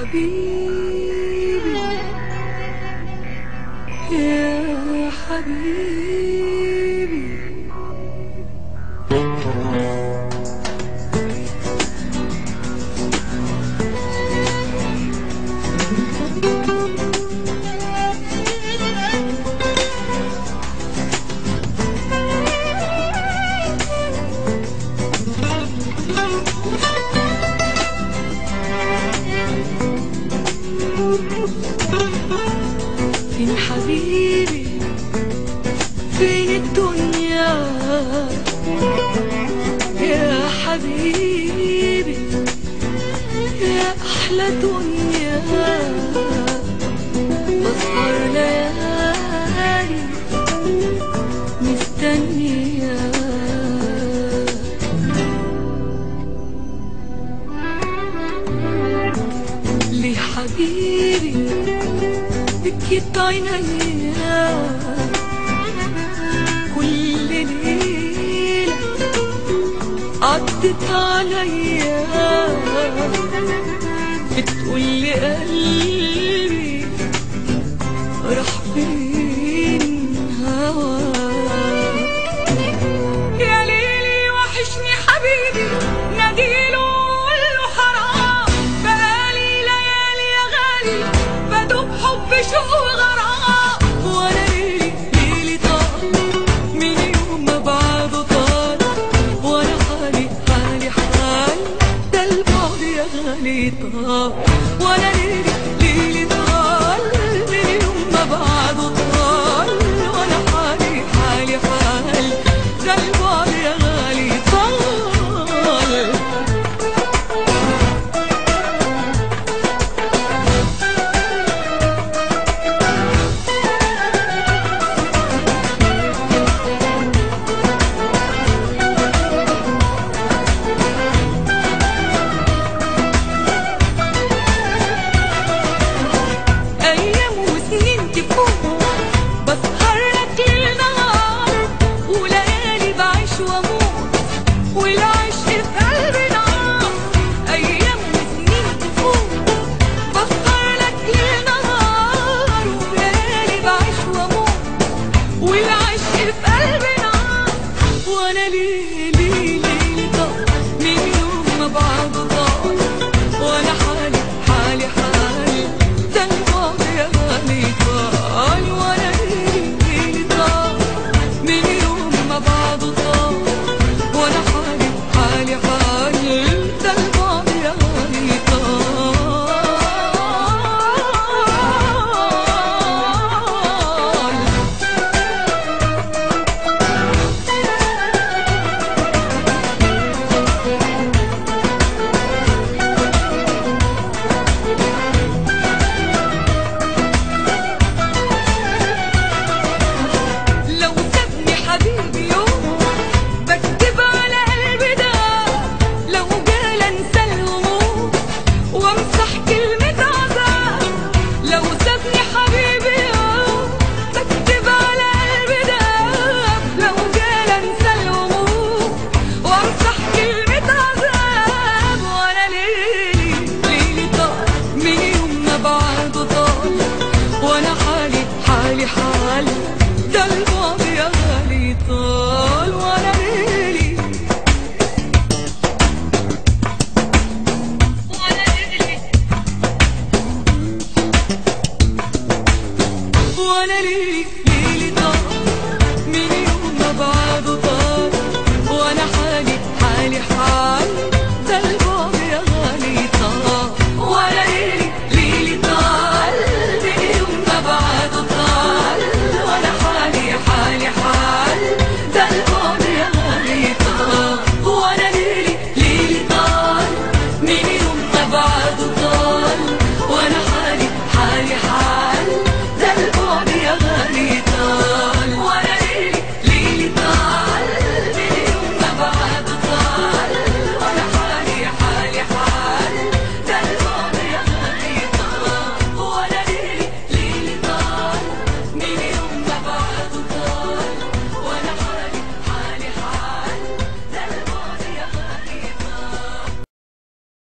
حبيبي يا حبيبي فين حبيبي فين الدنيا يا حبيبي يا أحلى دنيا بسهر ليالي مستنية ليه حبيبي بكيت عينيا كل ليلة عدت عليا بتقولي قلبي راح فين هواك يا ليلي وحشني حبيبي ناديله وقوله حرام بقالي ليالي يا غالي بدوب حب شوق وغرام وانا ليلي ليلي طال من يوم ما بعده طال وانا حالي حالي حال ده البعد يا غالي طال وانا ليلي ليلي طال من يوم ما بعده طال وانا حالي حالي حال ده البعد يا غالي طال أيام وسنين تفوت بسهر لك ليل نهار وليالي بعيش وأموت والعشق في قلبي نار أيام وسنين تفوت بسهر لك ليل نهار وليالي بعيش وأموت والعشق في قلبي نار وأنا ليلي ليلي طال من يوم ما بعده طال وأنا حالي حالي حالي ده البعد يا غالي طال وأنا ليلي ليلي طال من يوم ما بعده طال وأنا حالي حالي حالي ده البعد يا غالي طال لو سابني حبيبي يوم بكتب على قلبي ده لو جال انسى الهموم وامسح كلمة عذاب لو سابني حبيبي يوم بكتب على قلبي ده لو جال انسى الهموم وامسح كلمة عذاب وانا ليلي ليلي طال من يوم ما بعده طال وانا حالي حالي حال ده البعد يا غالي طال وانا ليلي وانا ليلي وانا ليلي